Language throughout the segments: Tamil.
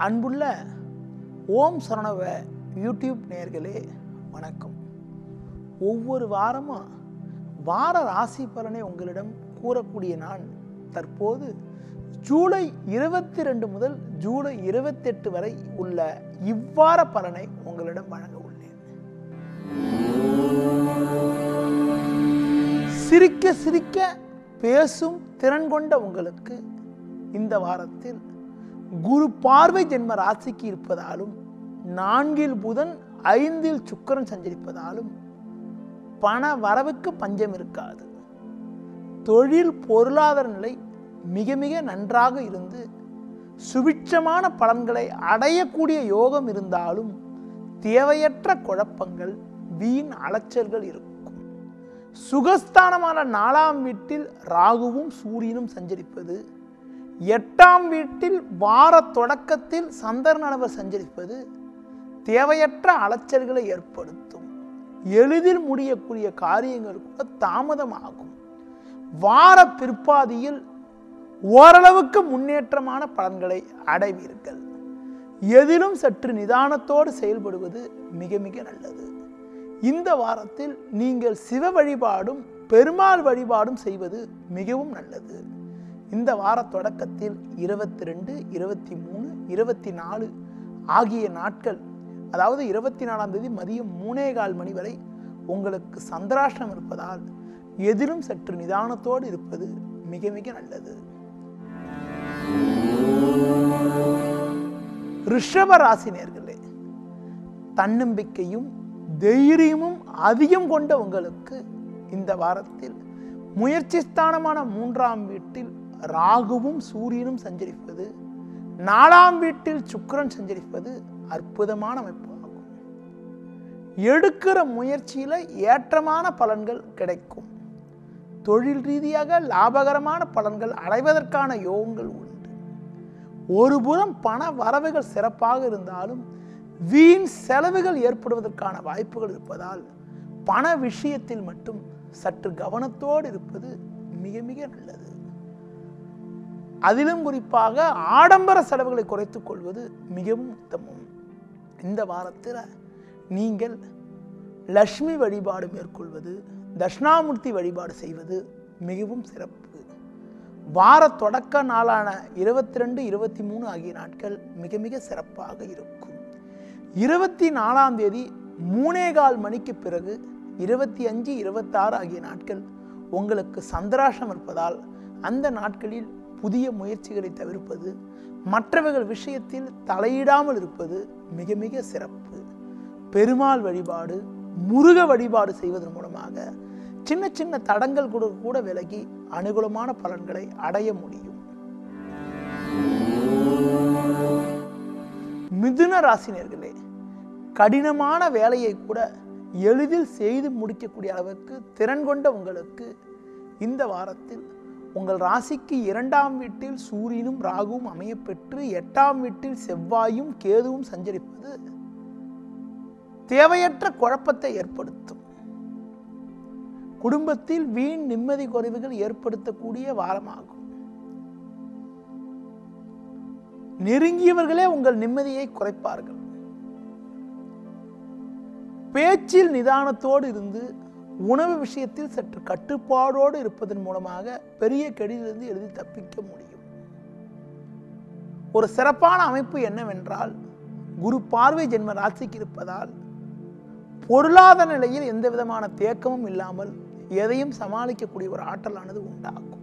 அன்புள்ள ஓம் சரணவ யூடியூப் நேயர்களே வணக்கம் ஒவ்வொரு வாரமும் வார ராசி பலனை உங்களிடம் கூறக்கூடிய நான் தற்போது ஜூலை இருபத்தி ரெண்டு முதல் ஜூலை இருபத்தெட்டு வரை உள்ள இவ்வார பலனை உங்களிடம் வழங்க உள்ளேன் சிரிக்க சிரிக்க பேசும் திறன் கொண்ட உங்களுக்கு இந்த வாரத்தில் குரு பார்வை ஜென்ம ராசிக்கு இருப்பதாலும் நான்கில் புதன் ஐந்தில் சுக்கிரன் சஞ்சரிப்பதாலும் பண வரவுக்கு பஞ்சம் இருக்காது தொழில் பொருளாதார நிலை மிக மிக நன்றாக இருந்து சுபிட்சமான பலன்களை அடையக்கூடிய யோகம் இருந்தாலும் தேவையற்ற குழப்பங்கள் வீண் அலைச்சல்கள் இருக்கும் சுகஸ்தானமான நாலாம் வீட்டில் ராகுவும் சூரியனும் சஞ்சரிப்பது எட்டாம் வீட்டில் வார தொடக்கத்தில் சந்திரனவர் சஞ்சரிப்பது தேவையற்ற அலைச்சல்களை ஏற்படுத்தும் எளிதில் முடியக்கூடிய காரியங்கள் கூட தாமதமாகும் வார பிற்பாதியில் ஓரளவுக்கு முன்னேற்றமான பலன்களை அடைவீர்கள் எதிலும் சற்று நிதானத்தோடு செயல்படுவது மிக மிக நல்லது இந்த வாரத்தில் நீங்கள் சிவ வழிபாடும் பெருமாள் வழிபாடும் செய்வது மிகவும் நல்லது இந்த வார தொடக்கத்தில் இருபத்தி ரெண்டு இருபத்தி மூணு இருபத்தி நாலு ஆகிய நாட்கள் அதாவது இருபத்தி நாலாம் தேதி மதியம் மூணே கால் மணி வரை உங்களுக்கு சந்திராஷ்டிரம் இருப்பதால் எதிலும் சற்று நிதானத்தோடு இருப்பது மிக மிக நல்லது ரிஷப ராசி நேர்களே தன்னம்பிக்கையும் தைரியமும் அதிகம் கொண்ட உங்களுக்கு இந்த வாரத்தில் முயற்சி ஸ்தானமான மூன்றாம் வீட்டில் ராகுவும் சூரியனும் சஞ்சரிப்பது நாலாம் வீட்டில் சுக்கிரன் சஞ்சரிப்பது அற்புதமான அமைப்பு ஆகும் எடுக்கிற முயற்சியில ஏற்றமான பலன்கள் கிடைக்கும் தொழில் ரீதியாக லாபகரமான பலன்கள் அடைவதற்கான யோகங்கள் உண்டு ஒருபுறம் பண வரவுகள் சிறப்பாக இருந்தாலும் வீண் செலவுகள் ஏற்படுவதற்கான வாய்ப்புகள் இருப்பதால் பண விஷயத்தில் மட்டும் சற்று கவனத்தோடு இருப்பது மிக மிக நல்லது அதிலும் குறிப்பாக ஆடம்பர செலவுகளை குறைத்துக் கொள்வது மிகவும் உத்தமம் இந்த வாரத்தில் நீங்கள் லக்ஷ்மி வழிபாடு மேற்கொள்வது தட்சிணாமூர்த்தி வழிபாடு செய்வது மிகவும் சிறப்பு வார தொடக்க நாளான இருபத்தி ரெண்டு இருபத்தி மூணு ஆகிய நாட்கள் மிக மிக சிறப்பாக இருக்கும் இருபத்தி நாலாம் தேதி மூணே கால் மணிக்கு பிறகு இருபத்தி அஞ்சு இருபத்தாறு ஆகிய நாட்கள் உங்களுக்கு சந்திராஷ்டம் இருப்பதால் அந்த நாட்களில் புதிய முயற்சிகளை தவிர்ப்பது மற்றவர்கள் விஷயத்தில் தலையிடாமல் இருப்பது மிக மிக சிறப்பு பெருமாள் வழிபாடு முருக வழிபாடு செய்வதன் மூலமாக சின்ன சின்ன தடங்கள் கூட கூட விலகி அனுகூலமான பலன்களை அடைய முடியும் மிதுன ராசினியர்களே கடினமான வேலையை கூட எளிதில் செய்து முடிக்கக்கூடிய அளவுக்கு திறன் கொண்ட உங்களுக்கு இந்த வாரத்தில் உங்கள் ராசிக்கு இரண்டாம் வீட்டில் சூரியனும் ராகுவும் அமையப்பெற்று எட்டாம் வீட்டில் செவ்வாயும் கேதுவும் சஞ்சரிப்பது தேவையற்ற குழப்பத்தை ஏற்படுத்தும் குடும்பத்தில் வீண் நிம்மதி குறைவுகள் ஏற்படுத்தக்கூடிய வாரமாகும் நெருங்கியவர்களே உங்கள் நிம்மதியை குறைப்பார்கள் பேச்சில் நிதானத்தோடு இருந்து உணவு விஷயத்தில் சற்று கட்டுப்பாடோடு இருப்பதன் மூலமாக பெரிய கெடியிலிருந்து எளிதில் தப்பிக்க முடியும் ஒரு சிறப்பான அமைப்பு என்னவென்றால் குரு பார்வை ஜென்ம ராசிக்கு இருப்பதால் பொருளாதார நிலையில் எந்த விதமான தேக்கமும் இல்லாமல் எதையும் சமாளிக்கக்கூடிய ஒரு ஆற்றலானது உண்டாகும்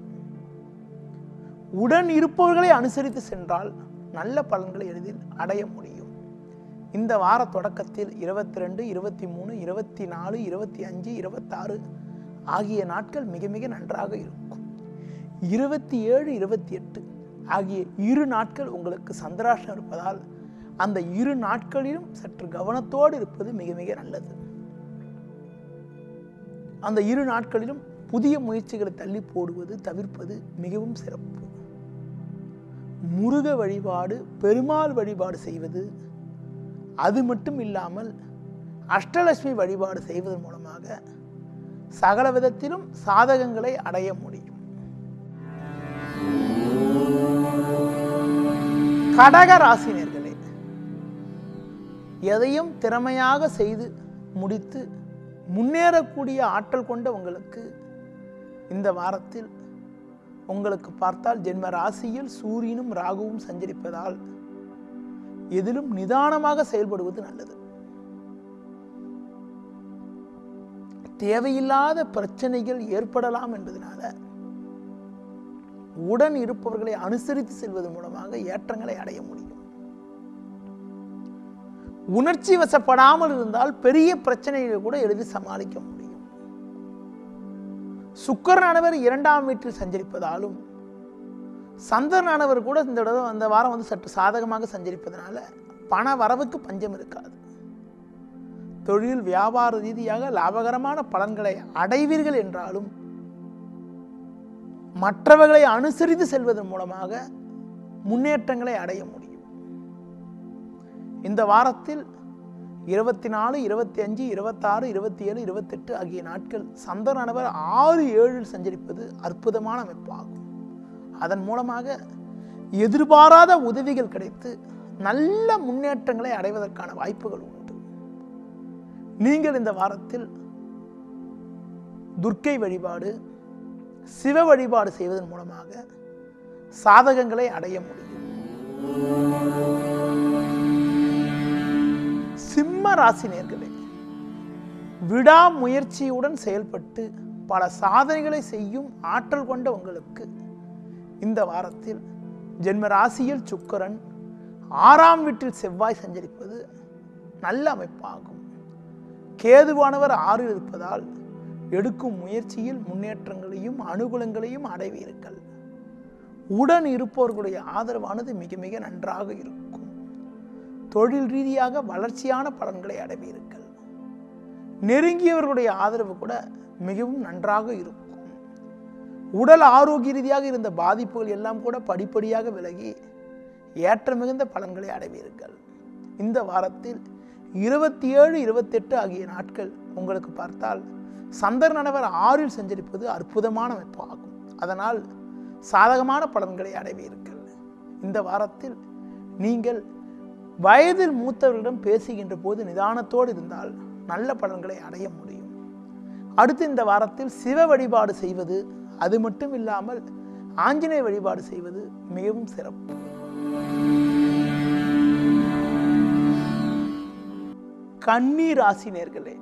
உடன் இருப்பவர்களை அனுசரித்து சென்றால் நல்ல பலன்களை எளிதில் அடைய முடியும் இந்த வார தொடக்கத்தில் இருபத்தி ரெண்டு இருபத்தி மூணு இருபத்தி நாலு இருபத்தி அஞ்சு இருபத்தாறு ஆகிய நாட்கள் மிக மிக நன்றாக இருக்கும் இருபத்தி ஏழு இருபத்தி எட்டு ஆகிய இரு நாட்கள் உங்களுக்கு சந்திராஷ்டம் இருப்பதால் அந்த இரு நாட்களிலும் சற்று கவனத்தோடு இருப்பது மிக மிக நல்லது அந்த இரு நாட்களிலும் புதிய முயற்சிகளை தள்ளி போடுவது தவிர்ப்பது மிகவும் சிறப்பு முருக வழிபாடு பெருமாள் வழிபாடு செய்வது அது மட்டும் இல்லாமல் அஷ்டலட்சுமி வழிபாடு செய்வதன் மூலமாக சகல விதத்திலும் சாதகங்களை அடைய முடியும் கடக ராசினியர்களே எதையும் திறமையாக செய்து முடித்து முன்னேறக்கூடிய ஆற்றல் கொண்ட உங்களுக்கு இந்த வாரத்தில் உங்களுக்கு பார்த்தால் ஜென்ம ராசியில் சூரியனும் ராகுவும் சஞ்சரிப்பதால் எதிலும் நிதானமாக செயல்படுவது நல்லது தேவையில்லாத பிரச்சனைகள் ஏற்படலாம் என்பதனால உடன் இருப்பவர்களை அனுசரித்து செல்வதன் மூலமாக ஏற்றங்களை அடைய முடியும் உணர்ச்சி வசப்படாமல் இருந்தால் பெரிய பிரச்சனைகளை கூட எளிதில் சமாளிக்க முடியும் சுக்கரனானவர் இரண்டாம் வீட்டில் சஞ்சரிப்பதாலும் சந்திரனானவர் கூட இந்த தடவை அந்த வாரம் வந்து சற்று சாதகமாக சஞ்சரிப்பதனால பண வரவுக்கு பஞ்சம் இருக்காது தொழில் வியாபார ரீதியாக லாபகரமான பலன்களை அடைவீர்கள் என்றாலும் மற்றவர்களை அனுசரித்து செல்வதன் மூலமாக முன்னேற்றங்களை அடைய முடியும் இந்த வாரத்தில் இருபத்தி நாலு இருபத்தி அஞ்சு இருபத்தாறு இருபத்தி ஏழு இருபத்தெட்டு ஆகிய நாட்கள் சந்திரனவர் ஆறு ஏழில் சஞ்சரிப்பது அற்புதமான அமைப்பாகும் அதன் மூலமாக எதிர்பாராத உதவிகள் கிடைத்து நல்ல முன்னேற்றங்களை அடைவதற்கான வாய்ப்புகள் உண்டு நீங்கள் இந்த வாரத்தில் துர்க்கை வழிபாடு சிவ வழிபாடு செய்வதன் மூலமாக சாதகங்களை அடைய முடியும் சிம்ம ராசி நேர்களே விடாமுயற்சியுடன் செயல்பட்டு பல சாதனைகளை செய்யும் ஆற்றல் கொண்ட உங்களுக்கு இந்த வாரத்தில் ஜென்ம ராசியில் சுக்கரன் ஆறாம் வீட்டில் செவ்வாய் சஞ்சரிப்பது நல்ல அமைப்பாகும் கேதுவானவர் ஆறில் இருப்பதால் எடுக்கும் முயற்சியில் முன்னேற்றங்களையும் அனுகூலங்களையும் அடைவீர்கள் உடன் இருப்பவர்களுடைய ஆதரவானது மிக மிக நன்றாக இருக்கும் தொழில் ரீதியாக வளர்ச்சியான பலன்களை அடைவீர்கள் நெருங்கியவர்களுடைய ஆதரவு கூட மிகவும் நன்றாக இருக்கும் உடல் ஆரோக்கிய ரீதியாக இருந்த பாதிப்புகள் எல்லாம் கூட படிப்படியாக விலகி ஏற்ற மிகுந்த பலன்களை அடைவீர்கள் இந்த வாரத்தில் இருபத்தி ஏழு இருபத்தெட்டு ஆகிய நாட்கள் உங்களுக்கு பார்த்தால் சந்திரனவர் ஆறில் சஞ்சரிப்பது அற்புதமான அமைப்பாகும் அதனால் சாதகமான பலன்களை அடைவீர்கள் இந்த வாரத்தில் நீங்கள் வயதில் மூத்தவர்களிடம் பேசுகின்ற போது நிதானத்தோடு இருந்தால் நல்ல பலன்களை அடைய முடியும் அடுத்து இந்த வாரத்தில் சிவ வழிபாடு செய்வது அது மட்டும் இல்லாமல் ஆஞ்சநேய வழிபாடு செய்வது மிகவும் சிறப்பு கன்னி ராசி நேர்களே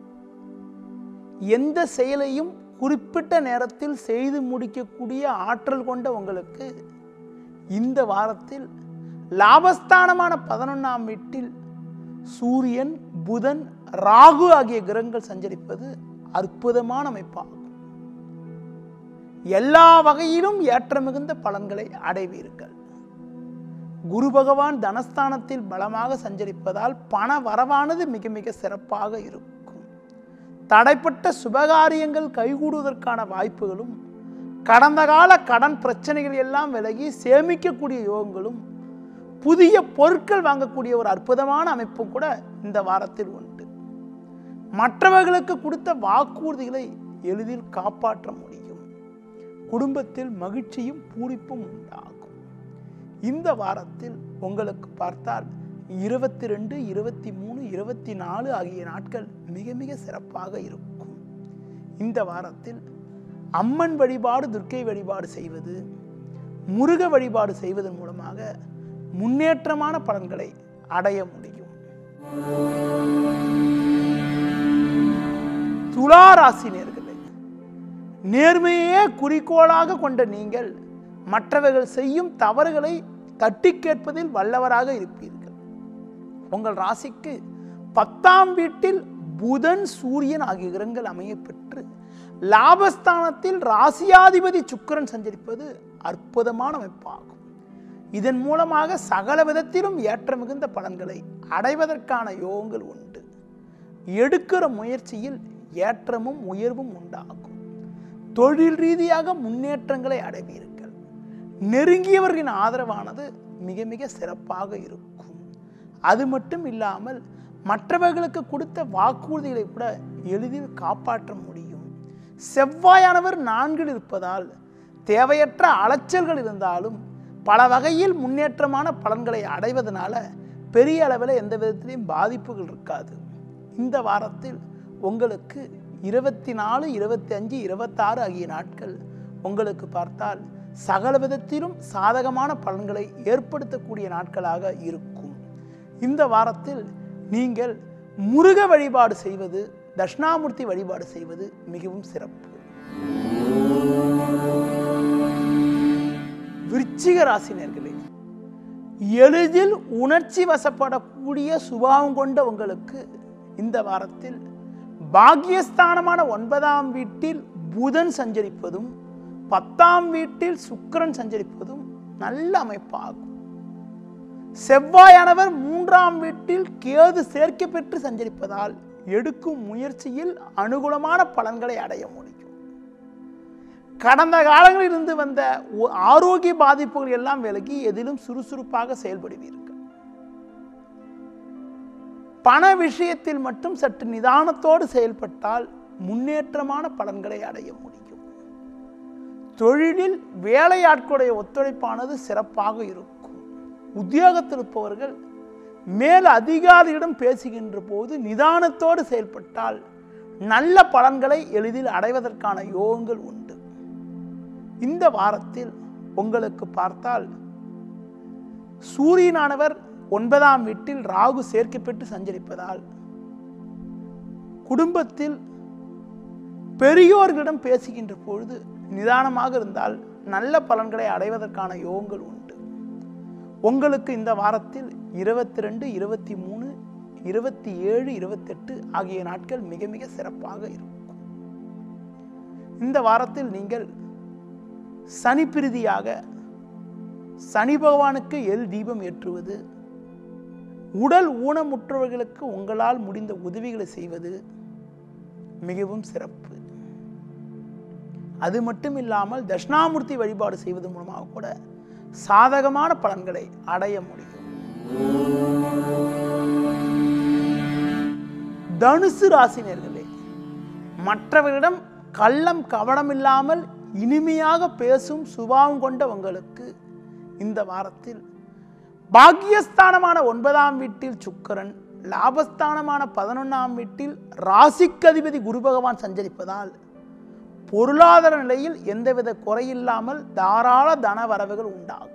எந்த செயலையும் குறிப்பிட்ட நேரத்தில் செய்து முடிக்கக்கூடிய ஆற்றல் கொண்ட உங்களுக்கு இந்த வாரத்தில் லாபஸ்தானமான பதினொன்றாம் வீட்டில் சூரியன் புதன் ராகு ஆகிய கிரகங்கள் சஞ்சரிப்பது அற்புதமான அமைப்பாகும் எல்லா வகையிலும் ஏற்ற மிகுந்த பலன்களை அடைவீர்கள் குரு பகவான் தனஸ்தானத்தில் பலமாக சஞ்சரிப்பதால் பண வரவானது மிக மிக சிறப்பாக இருக்கும் தடைப்பட்ட சுபகாரியங்கள் கைகூடுவதற்கான வாய்ப்புகளும் கடந்த கால கடன் பிரச்சனைகள் எல்லாம் விலகி சேமிக்கக்கூடிய யோகங்களும் புதிய பொருட்கள் வாங்கக்கூடிய ஒரு அற்புதமான அமைப்பும் கூட இந்த வாரத்தில் உண்டு மற்றவர்களுக்கு கொடுத்த வாக்குறுதிகளை எளிதில் காப்பாற்ற முடியும் குடும்பத்தில் மகிழ்ச்சியும் பூரிப்பும் உண்டாகும் இந்த வாரத்தில் உங்களுக்கு பார்த்தால் இருபத்தி ரெண்டு இருபத்தி மூணு இருபத்தி நாலு ஆகிய நாட்கள் மிக மிக சிறப்பாக இருக்கும் இந்த வாரத்தில் அம்மன் வழிபாடு துர்க்கை வழிபாடு செய்வது முருக வழிபாடு செய்வதன் மூலமாக முன்னேற்றமான பலன்களை அடைய முடியும் துலா ராசி நேர்களே நேர்மையே குறிக்கோளாக கொண்ட நீங்கள் மற்றவர்கள் செய்யும் தவறுகளை தட்டி கேட்பதில் வல்லவராக இருப்பீர்கள் உங்கள் ராசிக்கு பத்தாம் வீட்டில் புதன் சூரியன் ஆகிய கிரகங்கள் அமைய பெற்று லாபஸ்தானத்தில் ராசியாதிபதி சுக்கிரன் சஞ்சரிப்பது அற்புதமான அமைப்பாகும் இதன் மூலமாக சகல விதத்திலும் ஏற்ற மிகுந்த பலன்களை அடைவதற்கான யோகங்கள் உண்டு எடுக்கிற முயற்சியில் ஏற்றமும் உயர்வும் உண்டாகும் தொழில் ரீதியாக முன்னேற்றங்களை அடைவீர்கள் நெருங்கியவர்களின் ஆதரவானது மிக மிக சிறப்பாக இருக்கும் அது மட்டும் இல்லாமல் மற்றவர்களுக்கு கொடுத்த வாக்குறுதிகளை கூட எளிதில் காப்பாற்ற முடியும் செவ்வாயானவர் நான்கில் இருப்பதால் தேவையற்ற அலைச்சல்கள் இருந்தாலும் பல வகையில் முன்னேற்றமான பலன்களை அடைவதனால பெரிய அளவில் எந்த விதத்திலையும் பாதிப்புகள் இருக்காது இந்த வாரத்தில் உங்களுக்கு இருபத்தி நாலு இருபத்தி அஞ்சு இருபத்தாறு ஆகிய நாட்கள் உங்களுக்கு பார்த்தால் சகல விதத்திலும் சாதகமான பலன்களை ஏற்படுத்தக்கூடிய நாட்களாக இருக்கும் இந்த வாரத்தில் நீங்கள் முருக வழிபாடு செய்வது தட்சிணாமூர்த்தி வழிபாடு செய்வது மிகவும் சிறப்பு விருச்சிக ராசினியர்களே எளிதில் உணர்ச்சி வசப்படக்கூடிய சுபாவம் கொண்ட உங்களுக்கு இந்த வாரத்தில் பாக்கியஸ்தானமான ஒன்பதாம் வீட்டில் புதன் சஞ்சரிப்பதும் பத்தாம் வீட்டில் சுக்கிரன் சஞ்சரிப்பதும் நல்ல அமைப்பாகும் செவ்வாயானவர் மூன்றாம் வீட்டில் கேது சேர்க்கை பெற்று சஞ்சரிப்பதால் எடுக்கும் முயற்சியில் அனுகூலமான பலன்களை அடைய முடியும் கடந்த காலங்களில் இருந்து வந்த ஒ- ஆரோக்கிய பாதிப்புகள் எல்லாம் விலகி எதிலும் சுறுசுறுப்பாக செயல்படுவீர்கள் பண விஷயத்தில் மட்டும் சற்று நிதானத்தோடு செயல்பட்டால் முன்னேற்றமான பலன்களை அடைய முடியும் தொழிலில் வேலையாட்களுடைய ஒத்துழைப்பானது சிறப்பாக இருக்கும் உத்தியோகத்தில் இருப்பவர்கள் மேல் அதிகாரியிடம் பேசுகின்ற போது நிதானத்தோடு செயல்பட்டால் நல்ல பலன்களை எளிதில் அடைவதற்கான யோகங்கள் உண்டு இந்த வாரத்தில் உங்களுக்கு பார்த்தால் சூரியனானவர் ஒன்பதாம் வீட்டில் ராகு சேர்க்கை பெற்று சஞ்சரிப்பதால் குடும்பத்தில் பெரியோர்களிடம் பேசுகின்ற பொழுது நிதானமாக இருந்தால் நல்ல பலன்களை அடைவதற்கான யோகங்கள் உண்டு உங்களுக்கு இந்த வாரத்தில் இருபத்தி ரெண்டு இருபத்தி மூணு இருபத்தி ஏழு இருபத்தெட்டு ஆகிய நாட்கள் மிக மிக சிறப்பாக இருக்கும் இந்த வாரத்தில் நீங்கள் சனி பிரீதியாக சனி பகவானுக்கு எல் தீபம் ஏற்றுவது உடல் ஊனமுற்றவர்களுக்கு உங்களால் முடிந்த உதவிகளை செய்வது மிகவும் சிறப்பு அது மட்டும் இல்லாமல் தட்சிணாமூர்த்தி வழிபாடு செய்வது மூலமாக கூட சாதகமான பலன்களை அடைய முடியும் தனுசு ராசினியர்களே மற்றவர்களிடம் கள்ளம் கவனம் இல்லாமல் இனிமையாக பேசும் சுபாவம் கொண்ட உங்களுக்கு இந்த வாரத்தில் பாக்கியஸ்தானமான ஒன்பதாம் வீட்டில் சுக்கிரன் லாபஸ்தானமான பதினொன்றாம் வீட்டில் ராசிக்கதிபதி குரு பகவான் சஞ்சரிப்பதால் பொருளாதார நிலையில் எந்தவித குறையில்லாமல் தாராள தன வரவுகள் உண்டாகும்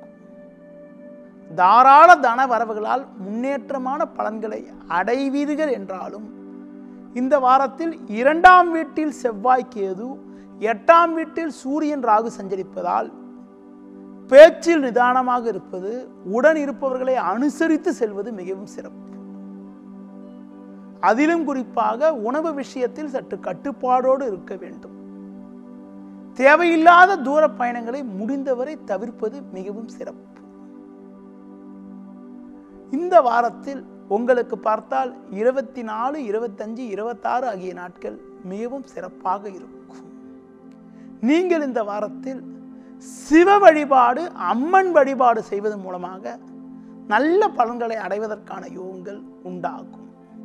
தாராள தன வரவுகளால் முன்னேற்றமான பலன்களை அடைவீர்கள் என்றாலும் இந்த வாரத்தில் இரண்டாம் வீட்டில் செவ்வாய் கேது எட்டாம் வீட்டில் சூரியன் ராகு சஞ்சரிப்பதால் பேச்சில் நிதானமாக இருப்பது உடன் இருப்பவர்களை அனுசரித்து செல்வது மிகவும் சிறப்பு அதிலும் குறிப்பாக உணவு விஷயத்தில் சற்று கட்டுப்பாடோடு இருக்க வேண்டும் தேவையில்லாத தூர பயணங்களை முடிந்தவரை தவிர்ப்பது மிகவும் சிறப்பு இந்த வாரத்தில் உங்களுக்கு பார்த்தால் இருபத்தி நாலு இருபத்தஞ்சு இருபத்தாறு ஆகிய நாட்கள் மிகவும் சிறப்பாக இருக்கும் நீங்கள் இந்த வாரத்தில் சிவ வழிபாடு அம்மன் வழிபாடு செய்வதன் மூலமாக நல்ல பலன்களை அடைவதற்கான யோகங்கள் உண்டாகும்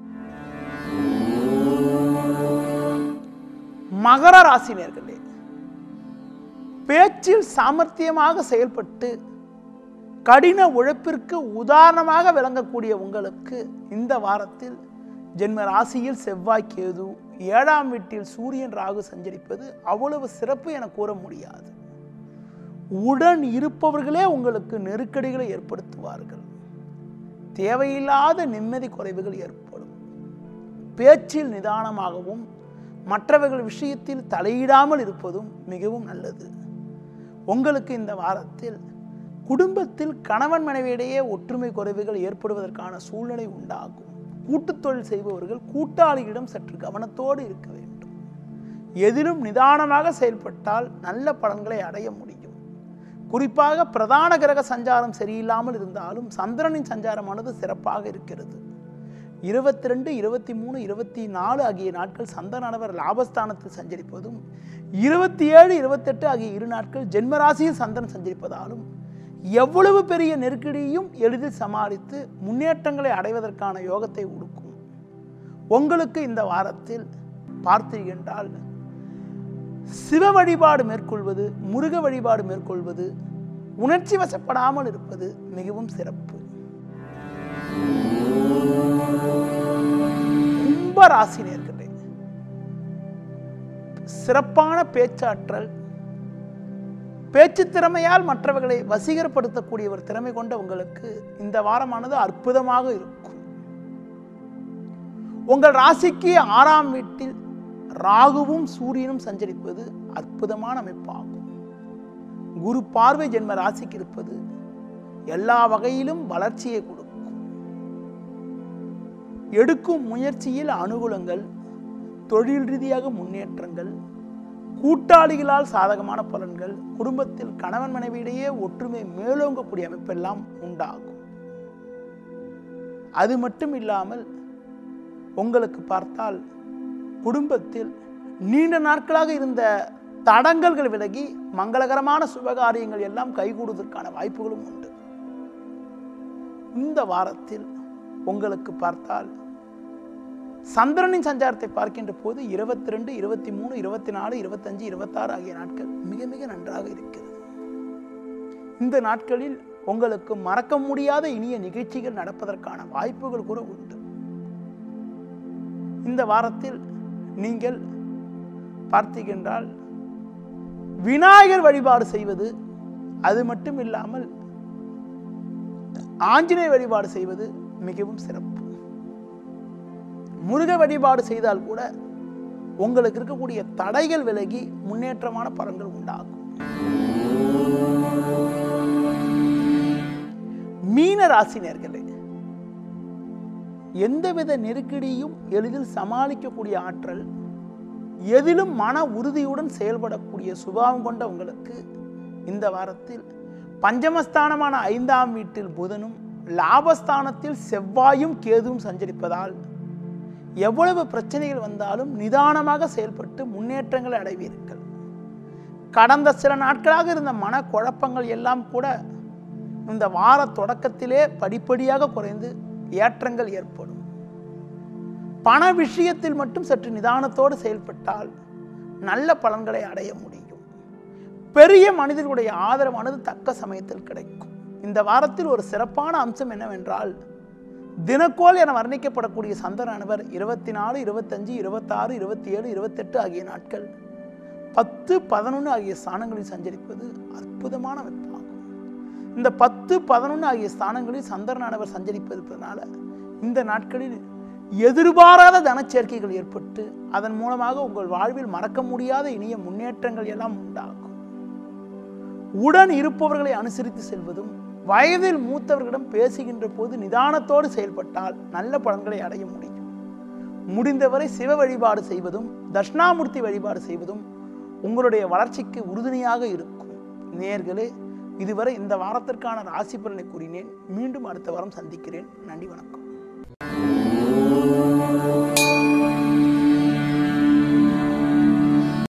மகர ராசினியர்களே பேச்சில் சாமர்த்தியமாக செயல்பட்டு கடின உழைப்பிற்கு உதாரணமாக விளங்கக்கூடிய உங்களுக்கு இந்த வாரத்தில் ஜென்ம ராசியில் செவ்வாய் கேது ஏழாம் வீட்டில் சூரியன் ராகு சஞ்சரிப்பது அவ்வளவு சிறப்பு என கூற முடியாது உடன் இருப்பவர்களே உங்களுக்கு நெருக்கடிகளை ஏற்படுத்துவார்கள் தேவையில்லாத நிம்மதி குறைவுகள் ஏற்படும் பேச்சில் நிதானமாகவும் மற்றவர்கள் விஷயத்தில் தலையிடாமல் இருப்பதும் மிகவும் நல்லது உங்களுக்கு இந்த வாரத்தில் குடும்பத்தில் கணவன் மனைவியிடையே ஒற்றுமை குறைவுகள் ஏற்படுவதற்கான சூழ்நிலை உண்டாகும் கூட்டுத் தொழில் செய்பவர்கள் கூட்டாளியிடம் சற்று கவனத்தோடு இருக்க வேண்டும் எதிலும் நிதானமாக செயல்பட்டால் நல்ல பலன்களை அடைய முடியும் குறிப்பாக பிரதான கிரக சஞ்சாரம் சரியில்லாமல் இருந்தாலும் சந்திரனின் சஞ்சாரமானது சிறப்பாக இருக்கிறது இருபத்தி ரெண்டு இருபத்தி மூணு இருபத்தி நாலு ஆகிய நாட்கள் சந்தனானவர் லாபஸ்தானத்தில் சஞ்சரிப்பதும் இருபத்தி ஏழு இருபத்தெட்டு ஆகிய இரு நாட்கள் ஜென்மராசியில் சந்திரன் சஞ்சரிப்பதாலும் எவ்வளவு பெரிய நெருக்கடியும் எளிதில் சமாளித்து முன்னேற்றங்களை அடைவதற்கான யோகத்தை கொடுக்கும் உங்களுக்கு இந்த வாரத்தில் பார்த்தீர்கள் சிவ வழிபாடு மேற்கொள்வது முருக வழிபாடு மேற்கொள்வது உணர்ச்சி வசப்படாமல் இருப்பது மிகவும் சிறப்பு கும்ப ராசி நேர்களே சிறப்பான பேச்சாற்றல் பேச்சு திறமையால் மற்றவர்களை வசீகரப்படுத்தக்கூடிய ஒரு திறமை கொண்ட உங்களுக்கு இந்த வாரமானது அற்புதமாக இருக்கும் உங்கள் ராசிக்கு ஆறாம் வீட்டில் ராகுவும் சூரியனும் சஞ்சரிப்பது அற்புதமான அமைப்பாகும் குரு பார்வை ஜென்ம ராசிக்கு இருப்பது எல்லா வகையிலும் வளர்ச்சியை கொடுக்கும் எடுக்கும் முயற்சியில் அனுகூலங்கள் தொழில் ரீதியாக முன்னேற்றங்கள் கூட்டாளிகளால் சாதகமான பலன்கள் குடும்பத்தில் கணவன் மனைவியிடையே ஒற்றுமை மேலோங்கக்கூடிய அமைப்பெல்லாம் உண்டாகும் அது மட்டும் இல்லாமல் உங்களுக்கு பார்த்தால் குடும்பத்தில் நீண்ட நாட்களாக இருந்த தடங்கல்கள் விலகி மங்களகரமான சுபகாரியங்கள் எல்லாம் கைகூடுவதற்கான வாய்ப்புகளும் உண்டு இந்த வாரத்தில் உங்களுக்கு பார்த்தால் சந்திரனின் சஞ்சாரத்தை பார்க்கின்ற போது இருபத்தி ரெண்டு இருபத்தி மூணு இருபத்தி நாலு இருபத்தஞ்சு இருபத்தாறு ஆகிய நாட்கள் மிக மிக நன்றாக இருக்கிறது இந்த நாட்களில் உங்களுக்கு மறக்க முடியாத இனிய நிகழ்ச்சிகள் நடப்பதற்கான வாய்ப்புகள் கூட உண்டு இந்த வாரத்தில் நீங்கள் பார்த்தீங்கன்றால் விநாயகர் வழிபாடு செய்வது அது மட்டும் இல்லாமல் ஆஞ்சநேய வழிபாடு செய்வது மிகவும் சிறப்பு முருக வழிபாடு செய்தால் கூட உங்களுக்கு இருக்கக்கூடிய தடைகள் விலகி முன்னேற்றமான பலன்கள் உண்டாகும் மீன ராசினியர்களே எந்தவித நெருக்கடியும் எளிதில் சமாளிக்கக்கூடிய ஆற்றல் எதிலும் மன உறுதியுடன் செயல்படக்கூடிய சுபாவம் கொண்ட உங்களுக்கு இந்த வாரத்தில் பஞ்சமஸ்தானமான ஐந்தாம் வீட்டில் புதனும் லாபஸ்தானத்தில் செவ்வாயும் கேதுவும் சஞ்சரிப்பதால் எவ்வளவு பிரச்சனைகள் வந்தாலும் நிதானமாக செயல்பட்டு முன்னேற்றங்களை அடைவீர்கள் கடந்த சில நாட்களாக இருந்த மன குழப்பங்கள் எல்லாம் கூட இந்த வார தொடக்கத்திலே படிப்படியாக குறைந்து ஏற்றங்கள் ஏற்படும் பண விஷயத்தில் மட்டும் சற்று நிதானத்தோடு செயல்பட்டால் நல்ல பலன்களை அடைய முடியும் பெரிய மனிதர்களுடைய ஆதரவானது தக்க சமயத்தில் கிடைக்கும் இந்த வாரத்தில் ஒரு சிறப்பான அம்சம் என்னவென்றால் தினக்கோள் என வர்ணிக்கப்படக்கூடிய சந்திரனவர் இருபத்தி நாலு இருபத்தஞ்சு இருபத்தாறு இருபத்தி ஏழு இருபத்தெட்டு ஆகிய நாட்கள் பத்து பதினொன்று ஆகிய ஸ்தானங்களில் சஞ்சரிப்பது அற்புதமான அமைப்பாகும் இந்த பத்து பதினொன்று ஆகிய ஸ்தானங்களில் சந்திரனானவர் சஞ்சரிப்பதனால இந்த நாட்களில் எதிர்பாராத தனச்சேர்க்கைகள் ஏற்பட்டு அதன் மூலமாக உங்கள் வாழ்வில் மறக்க முடியாத இனிய முன்னேற்றங்கள் எல்லாம் உண்டாகும் உடன் இருப்பவர்களை அனுசரித்து செல்வதும் வயதில் மூத்தவர்களிடம் பேசுகின்ற போது நிதானத்தோடு செயல்பட்டால் நல்ல பலன்களை அடைய முடியும் முடிந்தவரை சிவ வழிபாடு செய்வதும் தட்சிணாமூர்த்தி வழிபாடு செய்வதும் உங்களுடைய வளர்ச்சிக்கு உறுதுணையாக இருக்கும் நேர்களே இதுவரை இந்த வாரத்திற்கான ராசி பலனை கூறினேன் மீண்டும் அடுத்த வாரம் சந்திக்கிறேன் நன்றி வணக்கம்